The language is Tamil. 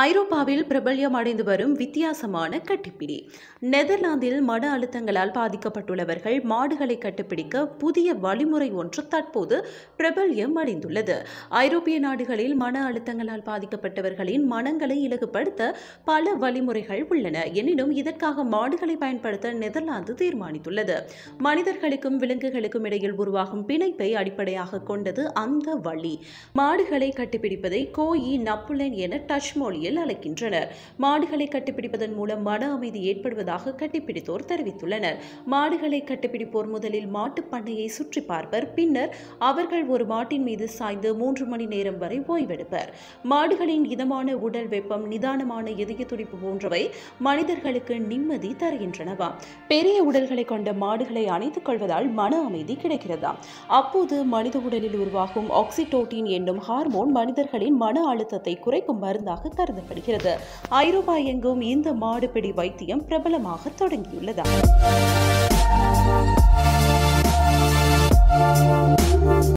ஐரோப்பாவில் பிரபல்யம் அடைந்து வரும் வித்தியாசமான கட்டிப்பிடி நெதர்லாந்தில் மன அழுத்தங்களால் பாதிக்கப்பட்டுள்ளவர்கள் மாடுகளை கட்டுப்பிடிக்க புதிய வழிமுறை ஒன்று தற்போது பிரபல்யம் அடைந்துள்ளது ஐரோப்பிய நாடுகளில் மன அழுத்தங்களால் பாதிக்கப்பட்டவர்களின் மனங்களை இலகுபடுத்த பல வழிமுறைகள் உள்ளன எனினும் இதற்காக மாடுகளை பயன்படுத்த நெதர்லாந்து தீர்மானித்துள்ளது மனிதர்களுக்கும் விலங்குகளுக்கும் இடையில் உருவாகும் பிணைப்பை அடிப்படையாக கொண்டது அந்த வழி மாடுகளை கட்டுப்பிடிப்பதை கோயி நப்புலன் என டச் மொழியில் அழைக்கின்றனர் மாடுகளை கட்டுப்பிடிப்பதன் மூலம் மன அமைதி ஏற்படுவதாக கட்டிப்பிடித்தோர் தெரிவித்துள்ளனர் மாடுகளை கட்டுப்பிடிப்போர் முதலில் மாட்டுப் பண்ணையை சுற்றி பார்ப்பர் பின்னர் அவர்கள் ஒரு மாட்டின் மீது சாய்ந்து மூன்று மணி நேரம் வரை ஓய்வெடுப்பர் மாடுகளின் இதமான உடல் வெப்பம் நிதானமான இதய துடிப்பு போன்றவை மனிதர்களுக்கு நிம்மதி தருகின்றனவாம் பெரிய உடல்களை கொண்ட மாடுகளை அணைத்துக் கொள்வதால் மன அமைதி கிடைக்கிறதாம் அப்போது மனித உடலில் உருவாகும் ஆக்சிடோட்டின் என்னும் ஹார்மோன் மனிதர்களின் மன அழுத்தத்தை குறைக்கும் மருந்தாக கருதப்படுகிறது ஐரோப்பா எங்கும் இந்த மாடுபிடி வைத்தியம் பிரபலமாக தொடங்கியுள்ளதா